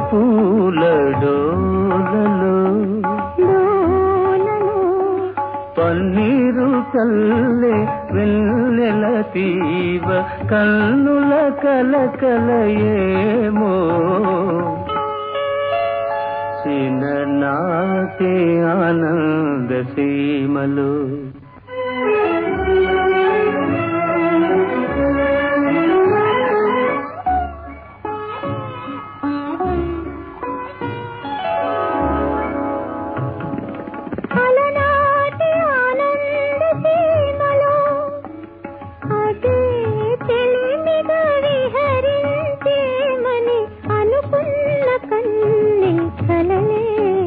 పూల డోలలో డోలలో పన్నీరు కల్లె వెన్నెల తీవ కన్నుల కలకలయేమో చిన్ననాటి ఆనంద సీమలో అలనాటి ఆనంద సీమలో అదే తెలిమిగా విహరించేమని అనుకున్న కన్ని కలలే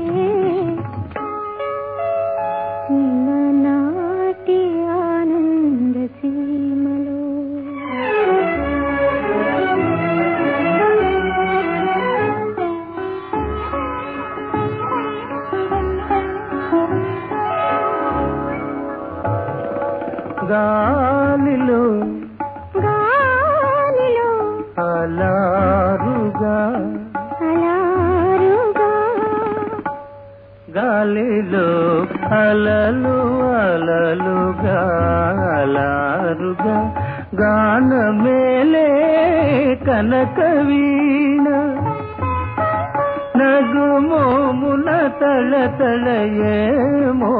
చిన్ననాటి ఆనంద సీమలో గాలిలో గాలిలో అలారుగా అలారుగా గాలిలో అలలు అలలుగా అలారుగా గానమేలే కనక వీణ నగుమోమున తళ తళయేమో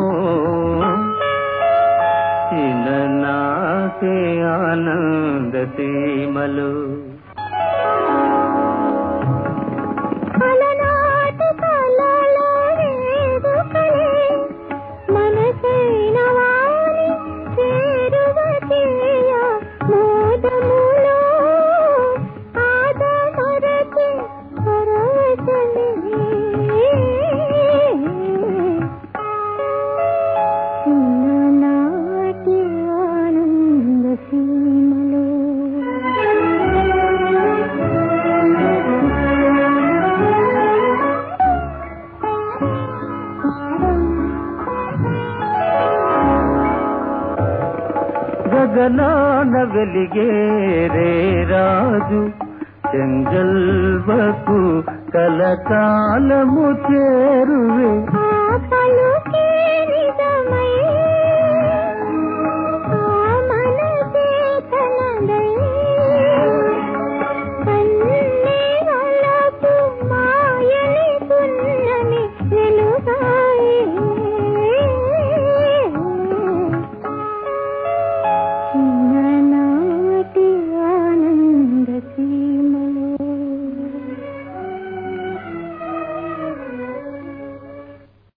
చిన్ననాటి ఆనంద సీమలు అలనాటి కలలో వేడుకలే మనసైన వారి చేరువ చేయ మోదములో ఆదమరచి పరవశమే చిన్ననాటి ఆనంద సీమలో గగనాన వెలిగే రే రాజు చెంగల్వకు కలకాలము చేరువే ఆకలు